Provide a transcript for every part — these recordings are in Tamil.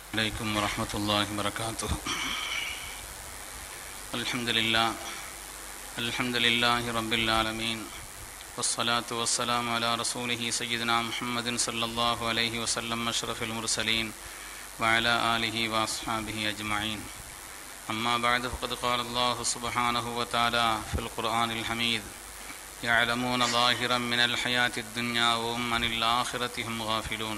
عليكم ورحمة الله وبركاته الحمد لله الحمد لله رب العالمين والصلاة والسلام على رسوله سيدنا محمد صلى الله عليه وسلم أشرف المرسلين وعلى آله وأصحابه أجمعين أما بعد فقد قال الله سبحانه وتعالى في القرآن الحميد يعلمون ظاهرا من الحياة الدنيا وهم عن الآخرة هم غافلون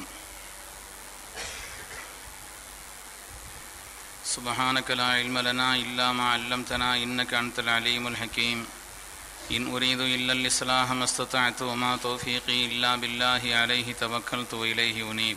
سبحانك لا علم لنا إلا ما علمتنا إنك أنت العليم الحكيم إن أريد إلا الإصلاح ما استطعت وما توفيقي إلا بالله عليه توكلت وإليه أنيب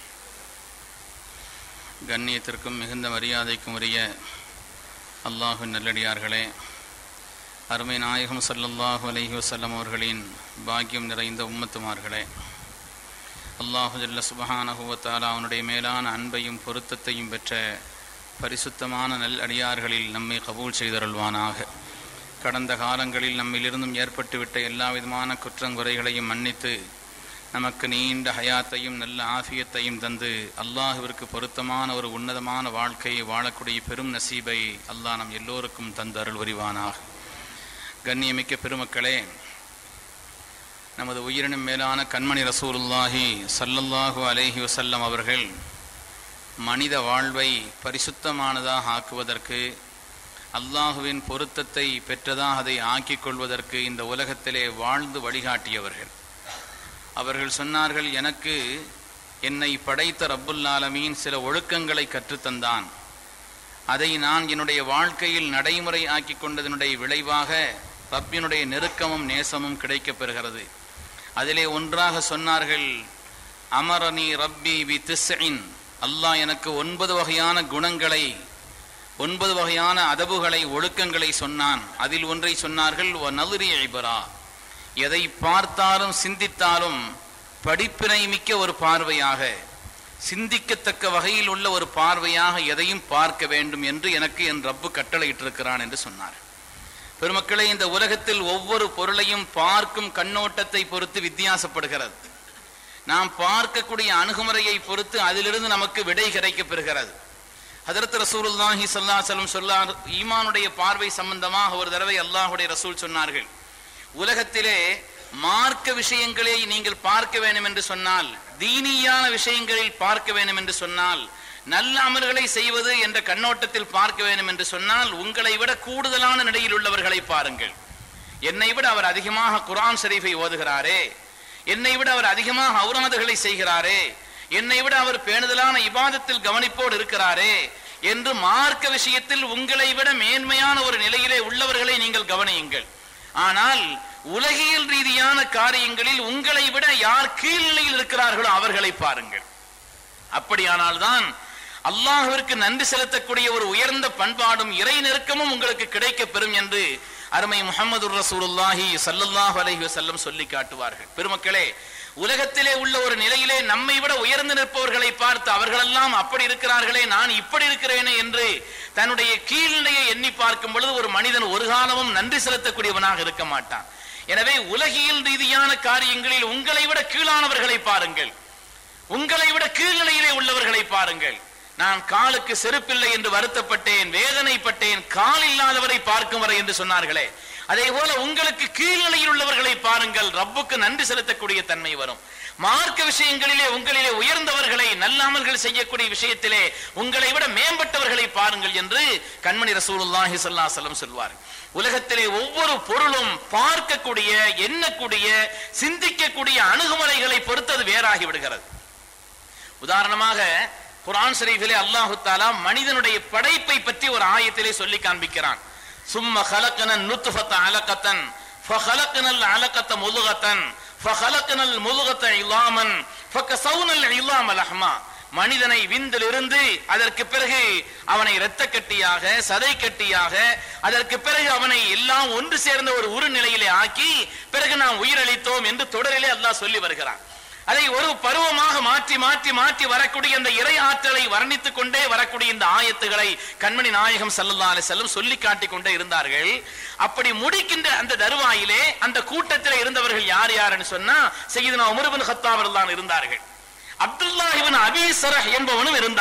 கண்ணியத்திற்கும் மிகுந்த மரியாதைக்கும் உரிய அல்லாஹு நல்லடியார்களே அருமை நாயகம் சல்லல்லாஹு அலைஹி வஸல்லம் அவர்களின் பாக்கியம் நிறைந்த உம்மத்துமார்களே அல்லாஹு ஜல்ல சுபஹானஹு வ தஆலா அவனுடைய மேலான அன்பையும் பொருத்தத்தையும் பெற்ற பரிசுத்தமான நல் அடியார்களில் நம்மை கபூல் செய்தருள்வானாக கடந்த காலங்களில் நம்மிலிருந்தும் ஏற்பட்டுவிட்ட எல்லா விதமான குற்றங்குறைகளையும் மன்னித்து நமக்கு நீண்ட ஹயாத்தையும் நல்ல ஆஃபியத்தையும் தந்து அல்லாஹுவிற்கு பொருத்தமான ஒரு உன்னதமான வாழ்க்கையை வாழக்கூடிய பெரும் நசீபை அல்லாஹ் நம் எல்லோருக்கும் தந்து அருள் புரிவானாக கண்ணியமிக்க பெருமக்களே நமது உயிரினும் மேலான கண்மணி ரசூலுல்லாஹி சல்லல்லாஹு அலைஹி வசல்லம் அவர்கள் மனித வாழ்வை பரிசுத்தமானதாக ஆக்குவதற்கு அல்லாஹுவின் பொருத்தத்தை பெற்றதாக அதை ஆக்கிக் கொள்வதற்கு இந்த உலகத்திலே வாழ்ந்து வழிகாட்டியவர்கள் அவர்கள் சொன்னார்கள் எனக்கு என்னை படைத்த ரப்புல்லாலமீன் சில ஒழுக்கங்களை கற்றுத்தந்தான் அதை நான் என்னுடைய வாழ்க்கையில் நடைமுறை ஆக்கி கொண்டதனுடைய விளைவாக ரப்பினுடைய நெருக்கமும் நேசமும் கிடைக்கப் பெறுகிறது அதிலே ஒன்றாக சொன்னார்கள் அமரணி ரப்பி வி திஸ்இன் அல்லாஹ் எனக்கு ஒன்பது வகையான குணங்களை ஒன்பது வகையான அதபுகளை ஒழுக்கங்களை சொன்னான் அதில் ஒன்றை சொன்னார்கள் ஒ நலுரி ஐபரா எதை பார்த்தாலும் சிந்தித்தாலும் படிப்பினை மிக்க ஒரு பார்வையாக சிந்திக்கத்தக்க வகையில் உள்ள ஒரு பார்வையாக எதையும் பார்க்க வேண்டும் என்று எனக்கு என் ரப்பு கட்டளையிட்டிருக்கிறான் என்று சொன்னார் பெருமக்களே இந்த உலகத்தில் ஒவ்வொரு பொருளையும் பார்க்கும் கண்ணோட்டத்தை பொறுத்து வித்தியாசப்படுகிறது நாம் பார்க்கக்கூடிய அணுகுமுறையை பொறுத்து அதிலிருந்து நமக்கு விடை கிடைக்கப் பெறுகிறது ஹதரத் ரசூலுல்லாஹி ஸல்லல்லாஹு சொல்லார் ஈமானுடைய பார்வை சம்பந்தமாக ஒரு தடவை அல்லாஹுடைய ரசூல் சொன்னார்கள் உலகத்திலே மார்க்க விஷயங்களை நீங்கள் பார்க்க வேண்டும் என்று சொன்னால் தீனியான விஷயங்களில் பார்க்க வேண்டும் என்று சொன்னால் நல்ல அமல்களை செய்வது என்ற கண்ணோட்டத்தில் பார்க்க வேண்டும் என்று சொன்னால் உங்களை விட கூடுதலான நிலையில் உள்ளவர்களை பாருங்கள் என்னை விட அவர் அதிகமாக குரான் ஷரீஃபை ஓதுகிறாரே என்னை விட அவர் அதிகமாக அவுராதுகளை செய்கிறாரே என்னை விட அவர் பேணுதலான இபாதத்தில் கவனிப்போடு இருக்கிறாரே என்று மார்க்க விஷயத்தில் உங்களை விட மேன்மையான ஒரு நிலையிலே உள்ளவர்களை நீங்கள் கவனியுங்கள் ஆனால் உலகியல் ரீதியான காரியங்களில் உங்களை விட யார் கீழ்நிலையில் இருக்கிறார்களோ அவர்களை பாருங்கள் அப்படியானால்தான் அல்லாஹுவிற்கு நன்றி செலுத்தக்கூடிய ஒரு உயர்ந்த பண்பாடும் இறை நெருக்கமும் உங்களுக்கு கிடைக்க பெறும் என்று அருமை முகமது ரசூலுல்லாஹி சல்லல்லாஹு அலைஹி வஸல்லம் சொல்லி காட்டுவார்கள் பெருமக்களே உலகத்திலே உள்ள ஒரு நிலையிலே நம்மை விட உயர்ந்து நிற்பவர்களை பார்த்து அவர்களெல்லாம் அப்படி இருக்கிறார்களே நான் இப்படி இருக்கிறேனே என்று தன்னுடைய கீழ்நிலையை எண்ணி பார்க்கும் பொழுது ஒரு மனிதன் ஒரு காலமும் நன்றி செலுத்தக்கூடியவனாக இருக்க மாட்டான் எனவே உலகியல் ரீதியான காரியங்களில் உங்களை விட கீழானவர்களை பாருங்கள் உங்களை விட கீழ்நிலையிலே உள்ளவர்களை பாருங்கள் நான் காலுக்கு செருப்பில்லை என்று வருத்தப்பட்டேன் வேதனைப்பட்டேன் கால் இல்லாதவரை பார்க்கும் வரை என்று சொன்னார்களே அதே போல உங்களுக்கு கீழ்நிலையில் உள்ளவர்களை பாருங்கள் ரப்புக்கு நன்றி செலுத்தக்கூடிய தன்மை வரும் மார்க்க விஷயங்களிலே உங்களிலே உயர்ந்தவர்களை நல்லாமல்கள் செய்யக்கூடிய விஷயத்திலே உங்களை விட மேம்பட்டவர்களை பாருங்கள் என்று கண்மணி ரசூலுல்லாஹி ஸல்லல்லாஹு அலைஹி வஸல்லம் சொல்வார் உலகத்திலே ஒவ்வொரு பொருளும் பார்க்கக்கூடிய எண்ணக்கூடிய சிந்திக்கக்கூடிய அணுகுமுறைகளை பொறுத்தது வேறாகி விடுகிறது உதாரணமாக குரான் ஷரீஃபிலே அல்லாஹு தாலா மனிதனுடைய படைப்பை பற்றி ஒரு ஆயத்திலே சொல்லி காண்பிக்கிறான் சும்ம ஹலக்கனன் நுத்துஃபத்த அலக்கத்தன் ஃபஹலக்கனல் அலக்கத்த முதுகத்தன் ஃபஹலக்கனல் முதுகத்த இலாமன் ஃபக்கசவுனல் இலாம் லஹ்மா மனிதனை விந்திலிருந்து அதற்கு பிறகு அவனை இரத்த கட்டியாக சதை கட்டியாக அதற்கு பிறகு அவனை எல்லாம் ஒன்று சேர்ந்த ஒரு உரு நிலையிலே ஆக்கி பிறகு நாம் உயிரளித்தோம் என்று தொடரிலே அல்லாஹ் சொல்லி வருகிறான் அதை ஒரு பருவமாக மாற்றி மாற்றி மாற்றி வரக்கூடிய இந்த இறை ஆற்றலை வர்ணித்துக் கொண்டே வரக்கூடிய இந்த ஆயத்துகளை கண்மணி நாயகம் சல்லல்லா அலைஹி வஸல்லம் சொல்லி காட்டிக் கொண்டே இருந்தார்கள் அப்படி முடிக்கின்ற அந்த தருவாயிலே அந்த கூட்டத்தில் இருந்தவர்கள் யார் யாருன்னு சொன்னா செய்யுதுனா உமர் பின் கத்தாப் தான் இருந்தார்கள் அப்துல்லா இவன் அபி சரஹ் என்பவனும் இருந்தான்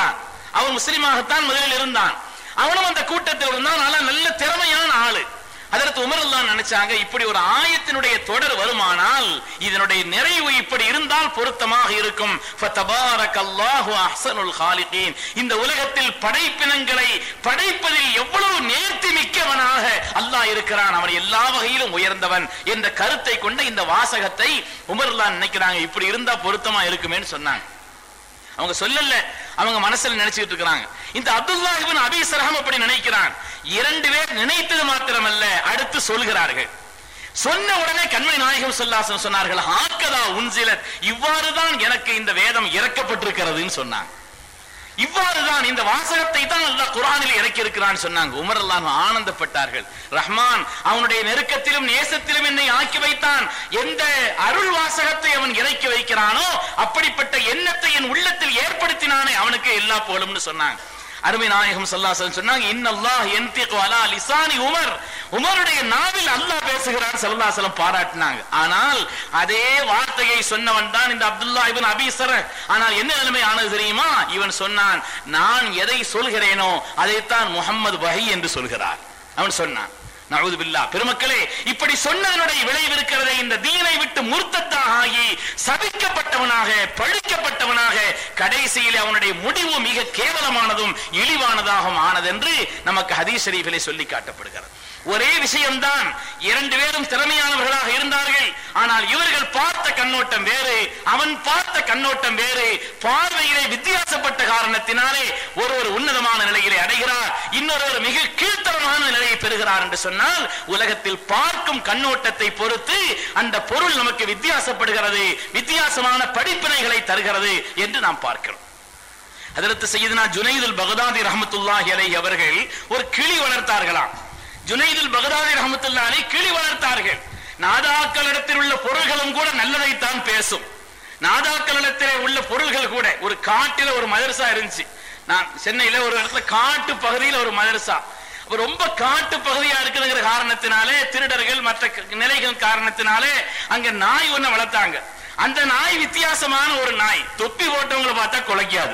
அவன் முஸ்லிமாகத்தான் முதலில் இருந்தான் அவனும் அந்த கூட்டத்தில் இருந்தான் ஆனா நல்ல திறமையான ஆளு அதற்கு உமரெல்லாம் நினைச்சாங்க இப்படி ஒரு ஆயத்தினுடைய தொடர் வருமானால் இதனுடைய நிறைவு இப்படி இருந்தால் பொருத்தமாக இருக்கும் ஃபதபாரக்கல்லாஹு அஹ்ஸனுல் காலிகீன் இந்த உலகத்தில் படைப்பினங்களை படைப்பதில் எவ்வளவு நேர்த்தி மிக்கவனாக அல்லாஹ் இருக்கிறான் அவன் எல்லா வகையிலும் உயர்ந்தவன் என்ற கருத்தை கொண்ட இந்த வாசகத்தை உமர்லாம் நினைக்கிறாங்க இப்படி இருந்தா பொருத்தமா இருக்குமேன்னு சொன்னாங்க அவங்க சொல்லல அவங்க மனசுல நினைச்சிட்டு இருக்கிறாங்க இந்த அப்துல்லா இப்னு அபி சரஹம் அப்படி நினைக்கிறான் இரண்டு பேர் நினைத்தது மாத்திரமல்ல அடுத்து சொல்கிறார்கள் சொன்ன உடனே கண்மணி நாயகம் சொல்லாசன் சொன்னார்கள் ஆக்கதா உன்சிலத் இவ்வாறுதான் எனக்கு இந்த வேதம் இறக்கப்பட்டிருக்கிறதுன்னு சொன்னாங்க இவ்வாறுதான் இந்த வாசகத்தை தான் அல்லாஹ் குரானில் இறக்கி இருக்கிறான் சொன்னாங்க உமர் அல்லாஹ் ஆனந்தப்பட்டார்கள் ரஹ்மான் அவனுடைய நெருக்கத்திலும் நேசத்திலும் என்னை ஆக்கி வைத்தான் எந்த அருள் வாசகத்தை அவன் இறக்கி வைக்கிறானோ அப்படிப்பட்ட எண்ணத்தை என் உள்ளத்தில் ஏற்படுத்தினானே அவனுக்கு எல்லா போலும்னு சொன்னாங்க அருமை நாயகம் சல்லாசன் சொன்னாங்க இன்னல்லாஹ் யன்திகு அலா லிசானி உமர் உமருடைய நாவில் அல்லாஹ் பேசுகிறான் சல்லாசலம் பாராட்டினாங்க ஆனால் அதே வார்த்தையை சொன்னவன் தான் இந்த அப்துல்லா இவன் அபீசர ஆனால் என்ன நிலைமை ஆனது தெரியுமா இவன் சொன்னான் நான் எதை சொல்கிறேனோ அதைத்தான் முகம்மது வஹி என்று சொல்கிறார் அவன் சொன்னான் நழுது பில்லா பெருமக்களே இப்படி சொன்னதனுடைய விளைவு இருக்கிறதே இந்த தீனை விட்டு முர்த்தத்தாக ஆகி சபிக்கப்பட்டவனாக பழிக்கப்பட்டவனாக கடைசியில் அவனுடைய முடிவு மிக கேவலமானதும் இழிவானதாகவும் ஆனதென்று நமக்கு ஹதீஸ் ஷரீஃபிலே சொல்லி காட்டப்படுகிறது ஒரே விஷயம்தான் இரண்டு பேரும் திறமையானவர்களாக இருந்தார்கள் ஆனால் இவர்கள் பார்த்த கண்ணோட்டம் வேறு அவன் பார்த்த கண்ணோட்டம் வேறு பார்வையிலே வித்தியாசப்பட்ட காரணத்தினாலே ஒருவர் உன்னதமான நிலையிலே அடைகிறார் இன்னொருவர் மிக கீழ்த்தரமான நிலையை பெறுகிறார் என்று சொன்னால் உலகத்தில் பார்க்கும் கண்ணோட்டத்தை பொறுத்து அந்த பொருள் நமக்கு வித்தியாசப்படுகிறது வித்தியாசமான படிப்பினைகளை தருகிறது என்று நாம் பார்க்கிறோம் அதற்கு செய்தனா ஜுனைதுல் பகதாதி ரஹமத்துல்லாஹி அலைஹி அவர்கள் ஒரு கிளி வளர்த்தார்களாம் ஜுனைதுல் பகதாதி ரஹமத்துல்லா அலை கிளி வளர்த்தார்கள் நாதாக்களிடத்தில் உள்ள பொருள்களும் கூட நல்லதைத்தான் பேசும் நாதாக்களிடத்திலே உள்ள பொருள்கள் கூட ஒரு காட்டில ஒரு மதரசா இருந்துச்சு நான் சென்னையில ஒரு இடத்துல காட்டு பகுதியில் ஒரு மதரசா அப்ப ரொம்ப காட்டு பகுதியா இருக்குதுங்கிற காரணத்தினாலே திருடர்கள் மற்ற க- நிலைகள் காரணத்தினாலே அங்க நாய் ஒண்ணு வளர்த்தாங்க அந்த நாய் வித்தியாசமான ஒரு நாய் தொப்பி போட்டவங்களை பார்த்தா குலைக்காது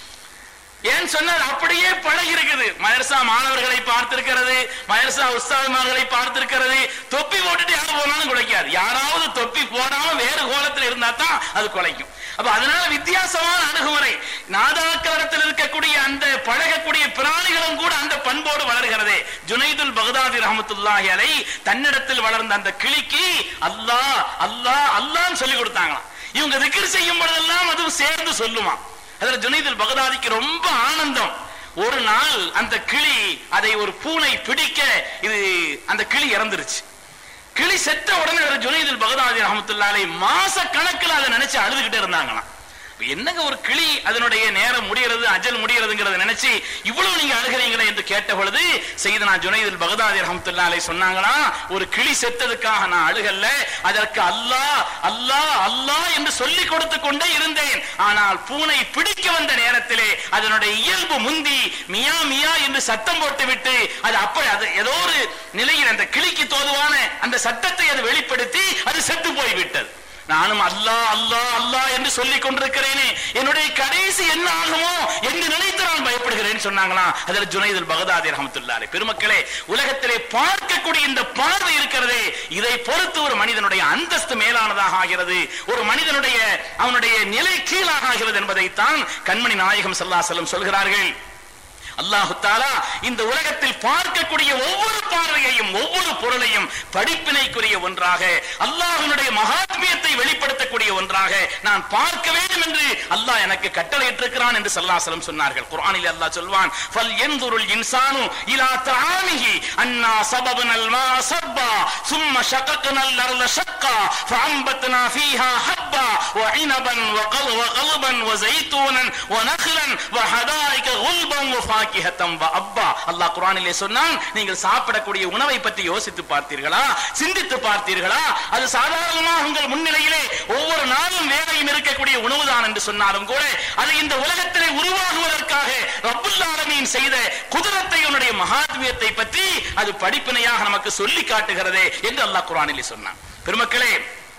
ஏன் சொன்னால் அப்படியே பழகி இருக்குது மதரசா மாணவர்களை பார்த்திருக்கிறது மதரசா உஸ்தாதுமார்களை பார்த்திருக்கிறது தொப்பி போட்டுட்டு யாரு போனாலும் குலைக்காது யாராவது தொப்பி போடாம வேறு கோலத்தில் இருந்தா தான் அது குலைக்கும் அப்ப அதனால வித்தியாசமான அணுகுமுறை நாதாக்களத்தில் இருக்கக்கூடிய அந்த பழகக்கூடிய பிராணிகளும் கூட அந்த பண்போடு வளர்கிறது ஜுனைதுல் பகதாதி ரஹமத்துல்லாஹி அலை தன்னிடத்தில் வளர்ந்த அந்த கிளிக்கு அல்லாஹ் அல்லாஹ் அல்லாஹ்னு சொல்லி கொடுத்தாங்களாம் இவங்க திக்ர் செய்யும் பொழுதெல்லாம் அதுவும் சேர்ந்து சொல்லுமா அதுல ஜுனைதுல் பகதாதிக்கு ரொம்ப ஆனந்தம் ஒரு நாள் அந்த கிளி அதை ஒரு பூனை பிடிக்க இது அந்த கிளி இறந்துருச்சு கிளி செத்த உடனே ஒரு ஜுனைதுல் பகதாதி ரஹமத்துல்லாலை மாச கணக்கில் அதை நினைச்சு அழுதுகிட்டே இருந்தாங்களாம் இப்ப என்னங்க ஒரு கிளி அதனுடைய நேரம் முடிகிறது அஜல் முடிகிறதுங்கிறத நினைச்சு இவ்வளவு நீங்க அழுகிறீங்களே என்று கேட்ட பொழுது செய்தனா ஜுனைதுல் பகதாதி ரஹமத்துல்லாலை சொன்னாங்களா ஒரு கிளி செத்ததுக்காக நான் அழுகல்ல அதற்கு அல்லாஹ் அல்லாஹ் அல்லாஹ் என்று சொல்லி கொடுத்து கொண்டே இருந்தேன் ஆனால் பூனை பிடிக்க வந்த நேரத்திலே அதனுடைய இயல்பு முந்தி மியா மியா என்று சத்தம் போட்டுவிட்டு அது அப்படி அது ஏதோ ஒரு நிலையில் அந்த கிளிக்கு தோதுவான அந்த சத்தத்தை அது வெளிப்படுத்தி அது செத்து போய்விட்டது நானும் அல்லாஹ் அல்லாஹ் அல்லாஹ் என்று சொல்லிக் கொண்டிருக்கிறேனே என்னுடைய கடைசி என்ன ஆகுமோ என்று நினைத்து நான் பயப்படுகிறேன் சொன்னாங்களாம் அதில் ஜுனைதுல் பகதாதி ரஹமத்துல்லாலே பெருமக்களே உலகத்திலே பார்க்கக்கூடிய இந்த பார்வை இருக்கிறதே இதை பொறுத்து ஒரு மனிதனுடைய அந்தஸ்து மேலானதாக ஆகிறது ஒரு மனிதனுடைய அவனுடைய நிலை கீழாக ஆகிறது என்பதைத்தான் கண்மணி நாயகம் சல்லாசலம் சொல்கிறார்கள் அல்லாஹு தாலா இந்த உலகத்தில் பார்க்கக்கூடிய ஒவ்வொரு பார்வையையும் ஒவ்வொரு பொருளையும் படிப்பினைக்குரிய ஒன்றாக அல்லாஹ்வினுடைய மகாத்மியத்தை வெளிப்படுத்தக்கூடிய ஒன்றாக நான் பார்க்க வேண்டும் என்று அல்லாஹ் எனக்கு கட்டளையிட்டிருக்கிறான் என்று சல்லாசலம் சொன்னார்கள் குர்ஆனில் அல்லாஹ் சொல்வான் ஃபல் யன்துருல் இன்சானு இலா தஆமிஹி அன்னா சபபனல் மா சப்பா சும்ம ஷகக்னல் அர்ல ஷக்கா ஃபஅம்பத்னா ஃபீஹா ஹப்பா وعنبا وقل- وقلبا وزيتونا ونخلا وحدائق غلبا وفاكهة وأبا அல்லாஹ் குர்ஆனிலே சொன்னான் நீங்கள் சாப்பிடக்கூடிய உணவை பற்றி யோசித்து பார்த்தீர்களா சிந்தித்து பார்த்தீர்களா அது சாதாரணமாக உங்கள் முன்னிலையிலே ஒவ்வொரு நாளும் வேலையும் இருக்கக்கூடிய உணவுதான் என்று சொன்னாலும் கூட அது இந்த உலகத்திலே உருவாகுவதற்காக ரப்புல் ஆலமீன் செய்த குதிரத்தை உன்னுடைய மகாத்மியத்தை பற்றி அது படிப்பினையாக நமக்கு சொல்லி காட்டுகிறதே என்று அல்லாஹ் குர்ஆனிலே சொன்னான் பெருமக்களே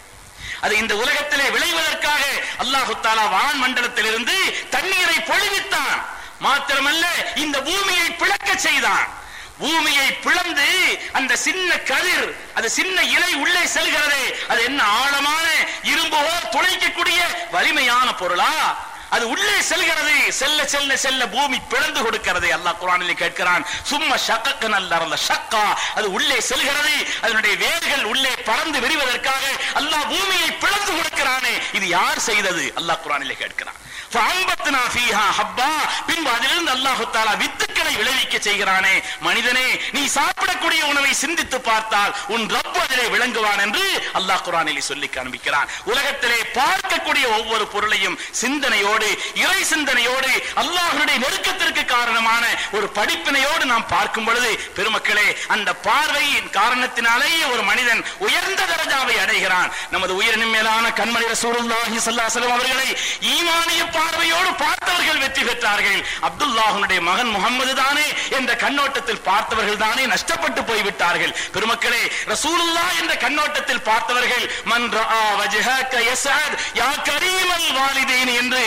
அது இந்த உலகத்திலே விளைவதற்காக அல்லாஹு தாலா வான் மண்டலத்திலிருந்து தண்ணீரை பொழிவித்தான் மாத்திரமல்ல இந்த பூமியை பிளக்க செய்தான் பூமியை பிளந்து அந்த சின்ன கதிர் அது சின்ன இலை உள்ளே செல்கிறதே அது என்ன ஆழமான இரும்போ துளைக்கக்கூடிய வலிமையான பொருளா அது உள்ளே செல்கிறது செல்ல செல்ல செல்ல பூமி பிளந்து கொடுக்கிறது அல்லாஹ் குரானிலே கேட்கிறான் சும்மா ஷக்கக்கு நல்ல ஷக்கா அது உள்ளே செல்கிறது அதனுடைய வேர்கள் உள்ளே பறந்து விரிவதற்காக அல்லாஹ் பூமியை பிளந்து கொடுக்கிறானே இது யார் செய்தது அல்லாஹ் குரானிலே கேட்கிறான் فأنبتنا فيها حبا பின்பு அதிலிருந்து அல்லாஹு தாலா வித்துக்களை விளைவிக்க செய்கிறானே மனிதனே நீ சாப்பிடக்கூடிய உணவை சிந்தித்து பார்த்தால் உன் ரப்பு அதிலே விளங்குவான் என்று அல்லாஹ் குரானிலே சொல்லி காண்பிக்கிறான் உலகத்திலே பார்க்கக்கூடிய ஒவ்வொரு பொருளையும் சிந்தனையோடு இறை சிந்தனையோடு அல்லாஹ்வுடைய நெருக்கத்திற்கு காரணமான ஒரு படிப்பினையோடு நாம் பார்க்கும் பொழுது பெருமக்களே அந்த பார்வையின் காரணத்தினாலேயே ஒரு மனிதன் உயர்ந்த தரஜாவை அடைகிறான் நமது உயிரினும் மேலான கண்மணி ரசூலுல்லாஹி ஸல்லல்லாஹு அலைஹி வஸல்லம் அவர்களை ஈமானிய பார்வையோடு பார்த்தவர்கள் வெற்றி பெற்றார்கள் அப்துல்லாஹனுடைய மகன் முகம்மது தானே என்ற கண்ணோட்டத்தில் பார்த்தவர்கள் தானே நஷ்டப்பட்டு போய்விட்டார்கள் பெருமக்களே ரசூலுல்லா என்ற கண்ணோட்டத்தில் பார்த்தவர்கள் மன் ரஆ வஜஹக யஸ்அத் யா கரீமல் வாலிதைன் என்று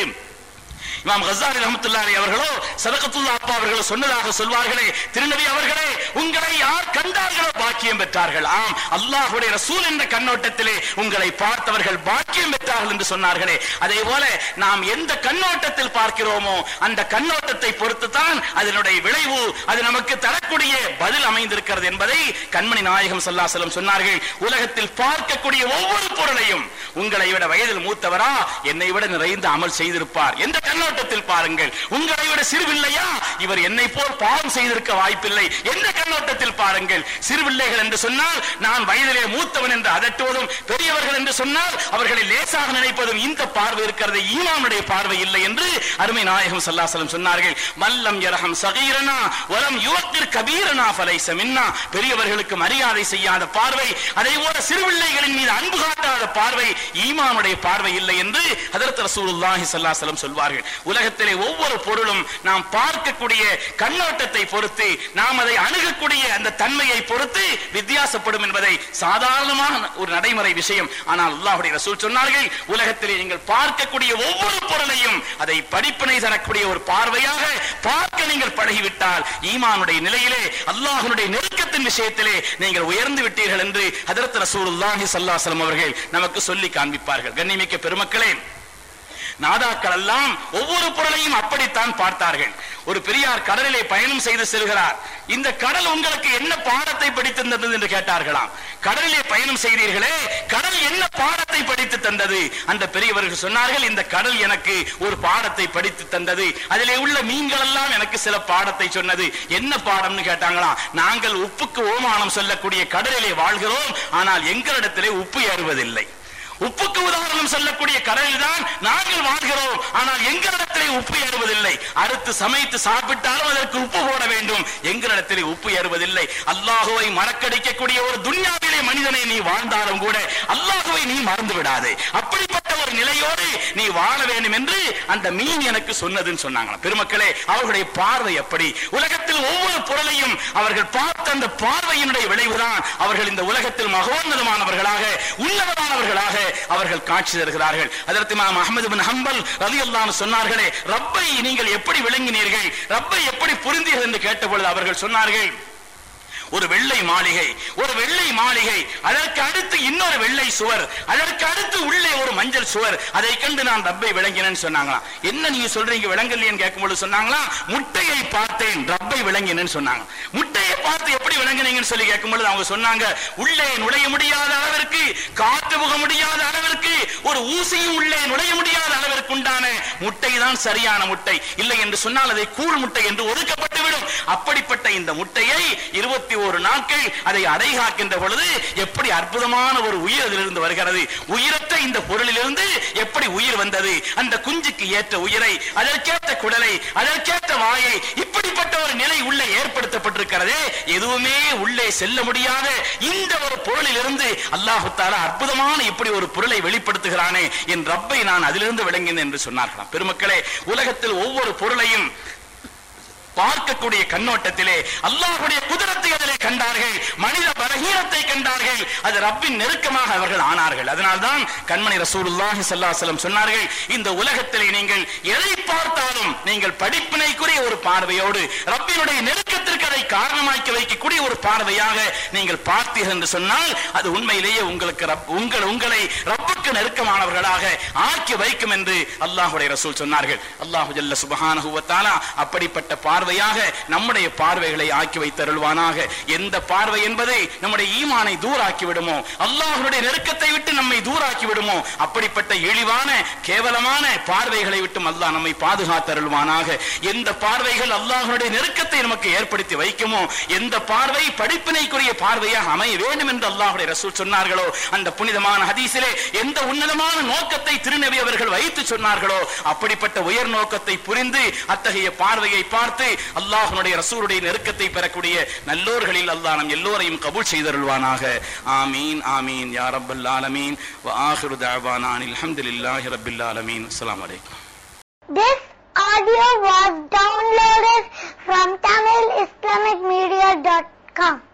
இமாம் கசாரி ரஹமத்துல்லாஹி அவர்களோ சதகத்துல்லா அப்பா அவர்களோ சொன்னதாக சொல்வார்களே திருநபி அவர்களே உங்களை யார் கண்டார்களோ பாக்கியம் பெற்றார்கள் ஆம் அல்லாஹ்வுடைய ரசூல் என்ற கண்ணோட்டத்திலே உங்களை பார்த்தவர்கள் பாக்கியம் பெற்றார்கள் என்று சொன்னார்களே அதே போல நாம் எந்த கண்ணோட்டத்தில் பார்க்கிறோமோ அந்த கண்ணோட்டத்தை பொறுத்து தான் அதனுடைய விளைவு அது நமக்கு தரக்கூடிய பதில் அமைந்திருக்கிறது என்பதை கண்மணி நாயகம் சல்லாசலம் சொன்னார்கள் உலகத்தில் பார்க்கக்கூடிய ஒவ்வொரு பொருளையும் உங்களை விட வயதில் மூத்தவரா என்னை விட நிறைந்த அமல் செய்திருப்பார் எந்த கண்ணோட்டத்தில் பாருங்கள் உங்களை விட சிறுவில்லையா இவர் என்னை போல் பாவம் செய்திருக்க வாய்ப்பில்லை எந்த கண்ணோட்டத்தில் பாருங்கள் சிறுவில்லைகள் என்று சொன்னால் நான் வயதிலே மூத்தவன் என்று அதட்டுவதும் பெரியவர்கள் என்று சொன்னால் அவர்களை லேசாக நினைப்பதும் இந்த பார்வை இருக்கிறது ஈமானுடைய பார்வை இல்லை என்று அருமை நாயகம் சல்லாசலம் சொன்னார்கள் மல்லம் யரஹம் சகீரனா வலம் யுவத்திற் கபீரனா ஃபலைச மின்னா பெரியவர்களுக்கு மரியாதை செய்யாத பார்வை அதே போல சிறுபிள்ளைகளின் மீது அன்பு காட்டாத பார்வை ஈமானுடைய பார்வை இல்லை என்று ஹதரத் ரசூலுல்லாஹி ஸல்லல்லாஹு அலைஹி வஸல்லம் சொல்வார்கள் உலகத்திலே ஒவ்வொரு பொருளும் நாம் பார்க்கக்கூடிய கண்ணோட்டத்தை பொறுத்து நாம் அதை அணுகக்கூடிய அந்த தன்மையை பொறுத்து வித்தியாசப்படும் என்பதை சாதாரணமான ஒரு நடைமுறை விஷயம் ஆனால் அல்லாஹ்வுடைய ரசூல் சொன்னார்கள் உலகத்திலே நீங்கள் பார்க்கக்கூடிய ஒவ்வொரு பொருளையும் அதை படிப்பினை தரக்கூடிய ஒரு பார்வையாக பார்க்க நீங்கள் பழகிவிட்டால் ஈமானுடைய நிலையிலே அல்லாஹ்வுடைய நெருக்கத்தின் விஷயத்திலே நீங்கள் உயர்ந்து விட்டீர்கள் என்று ஹதரத் ரசூலுல்லாஹி ஸல்லல்லாஹு அலைஹி வஸல்லம் அவர்கள் நமக்கு சொல்லி காண்பிப்பார்கள் கண்ணிமிக்க பெருமக்களே நாதாக்கள் எல்லாம் ஒவ்வொரு பொருளையும் அப்படித்தான் பார்த்தார்கள் ஒரு பெரியார் கடலிலே பயணம் செய்து செல்கிறார் இந்த கடல் உங்களுக்கு என்ன பாடத்தை படித்து தந்தது என்று கேட்டார்களாம் கடலிலே பயணம் செய்தீர்களே கடல் என்ன பாடத்தை படித்து தந்தது அந்த பெரியவர்கள் சொன்னார்கள் இந்த கடல் எனக்கு ஒரு பாடத்தை படித்து தந்தது அதிலே உள்ள மீன்கள் எல்லாம் எனக்கு சில பாடத்தை சொன்னது என்ன பாடம்னு கேட்டாங்களாம் நாங்கள் உப்புக்கு ஓமானம் சொல்லக்கூடிய கடலிலே வாழ்கிறோம் ஆனால் எங்களிடத்திலே உப்பு ஏறுவதில்லை உப்புக்கு உதாரணம் சொல்லக்கூடிய கடலில் தான் நாங்கள் வாழ்கிறோம் ஆனால் எங்களிடத்திலே உப்பு ஏறுவதில்லை அறுத்து சமைத்து சாப்பிட்டாலும் அதற்கு உப்பு போட வேண்டும் எங்களிடத்திலே உப்பு ஏறுவதில்லை அல்லாஹுவை மறக்கடிக்கக்கூடிய ஒரு துன்யாவிலே மனிதனை நீ வாழ்ந்தாலும் கூட அல்லாஹுவை நீ மறந்து விடாதே அப்படிப்பட்ட ஒரு நிலையோடு நீ வாழ வேண்டும் என்று அந்த மீன் எனக்கு சொன்னதுன்னு சொன்னாங்களாம் பெருமக்களே அவர்களுடைய பார்வை எப்படி உலகத்தில் ஒவ்வொரு பொருளையும் அவர்கள் பார்த்த அந்த பார்வையினுடைய விளைவுதான் அவர்கள் இந்த உலகத்தில் மகோன்னதமானவர்களாக உன்னதமானவர்களாக அவர்கள் காட்சி தருகிறார்கள் அதற்கு இமாம் அஹமது பின் ஹம்பல் ரலியல்லாஹு சொன்னார்களே ரப்பை நீங்கள் எப்படி விளங்கினீர்கள் ரப்பை எப்படி புரிந்தீர்கள் என்று கேட்டபொழுது அவர்கள் சொன்னார்கள் ஒரு வெள்ளை மாளிகை ஒரு வெள்ளை மாளிகை அதற்கு அடுத்து இன்னொரு வெள்ளை சுவர் அதற்கு அடுத்து உள்ளே ஒரு மஞ்சள் சுவர் அதை கண்டு நான் ரப்பை விளங்கினேன்னு சொன்னாங்களாம் என்ன நீங்க சொல்றீங்க விளங்கலையேன்னு கேட்கும்போது சொன்னாங்களாம் முட்டையை பார்த்தேன் ரப்பை விளங்கினேன்னு சொன்னாங்க முட்டையை பார்த்து எப்படி விளங்கினீங்கன்னு சொல்லி கேட்கும்போது அவங்க சொன்னாங்க உள்ளே நுழைய முடியாத அளவிற்கு காற்று புக முடியாத அளவிற்கு ஒரு ஊசியும் உள்ளே நுழைய முடியாத அளவிற்கு உண்டான முட்டை தான் சரியான முட்டை இல்லை என்று சொன்னால் அதை கூழ் முட்டை என்று ஒதுக்கப்பட்டுவிடும் அப்படிப்பட்ட இந்த முட்டையை இருபத்தி ஒரு நாட்கள் அதை அடைகாக்கின்ற பொழுது எப்படி அற்புதமான ஒரு உயிர் அதிலிருந்து வருகிறது உயிரற்ற இந்த பொருளிலிருந்து எப்படி உயிர் வந்தது அந்த குஞ்சுக்கு ஏற்ற உயிரை அதற்கேற்ற குடலை அதற்கேற்ற வாயை இப்படிப்பட்ட ஒரு நிலை உள்ளே ஏற்படுத்தப்பட்டிருக்கிறதே எதுவுமே உள்ளே செல்ல முடியாத இந்த ஒரு பொருளிலிருந்து அல்லாஹு தாலா அற்புதமான இப்படி ஒரு பொருளை வெளிப்படுத்துகிறானே என் ரப்பை நான் அதிலிருந்து விளங்கினேன் என்று சொன்னார்களாம் பெருமக்களே உலகத்தில் ஒவ்வொரு பொருளையும் பார்க்கக்கூடிய கண்ணோட்டத்திலே அல்லாஹ்வுடைய குதிரத்தை பலகீனத்தை அதிலே கண்டார்கள் மனித பலகீனத்தை கண்டார்கள் அது ரப்பின் நெருக்கமாக அவர்கள் ஆனார்கள் அதனால்தான் கண்மணி ரசூலுல்லாஹி ஸல்லல்லாஹு அலைஹி வஸல்லம் சொன்னார்கள் இந்த உலகத்திலே நீங்கள் எதை பார்த்தாலும் நீங்கள் படிப்பினைக்குரிய ஒரு பார்வையோடு ரப்பினுடைய நெருக்கத்திற்கு அதை காரணமாக்கி வைக்கக்கூடிய ஒரு பார்வையாக நீங்கள் பார்த்தீர்கள் என்று சொன்னால் அது உண்மையிலேயே உங்களுக்கு ரப் உங்கள் உங்களை ரப்புக்கு நெருக்கமானவர்களாக ஆக்கி வைக்கும் என்று அல்லாஹுடைய ரசூல் சொன்னார்கள் அல்லாஹு ஜல்ல சுபஹானஹு வ தஆலா அப்படிப்பட்ட பார்வையாக நம்முடைய பார்வைகளை ஆக்கி வைத்தருள்வானாக எந்த பார்வை என்பது நம்முடைய ஈமானை தூராக்கி விடுமோ அல்லாஹ்வுடைய நெருக்கத்தை விட்டு நம்மை தூராக்கி விடுமோ அப்படிப்பட்ட இழிவான கேவலமான பார்வைகளை விட்டும் அல்லாஹ் நம்மை பாதுகாத்தருள்வானாக எந்த பார்வைகள் அல்லாஹ்வுடைய நெருக்கத்தை நமக்கு ஏற்படுத்தி வைக்குமோ எந்த பார்வை படிப்பினைக்குரிய பார்வையாக அமைய வேண்டும் என்று அல்லாஹ்வுடைய ரசூல் சொன்னார்களோ அந்த புனிதமான ஹதீஸிலே எந்த உன்னதமான நோக்கத்தை திருநபி அவர்கள் வைத்து சொன்னார்களோ அப்படிப்பட்ட உயர் நோக்கத்தை புரிந்து அத்தகைய பார்வையை பார்த்து அல்லாஹ்வுடைய ரசூலுடைய நெருக்கத்தை பெறக்கூடிய நல்லோர்களில் அல்லாஹ் நம் எல்லோரையும் கபூல் செய்தருள்வானாக ஆமீன் ஆமீன் யா ரப்பல் ஆலமீன் வ ஆஹிரு தஅவானா அல்ஹம்துலில்லாஹி ரப்பில் ஆலமீன் அஸ்ஸலாமு அலைக்கும் This audio was downloaded from TamilIslamicMedia.com.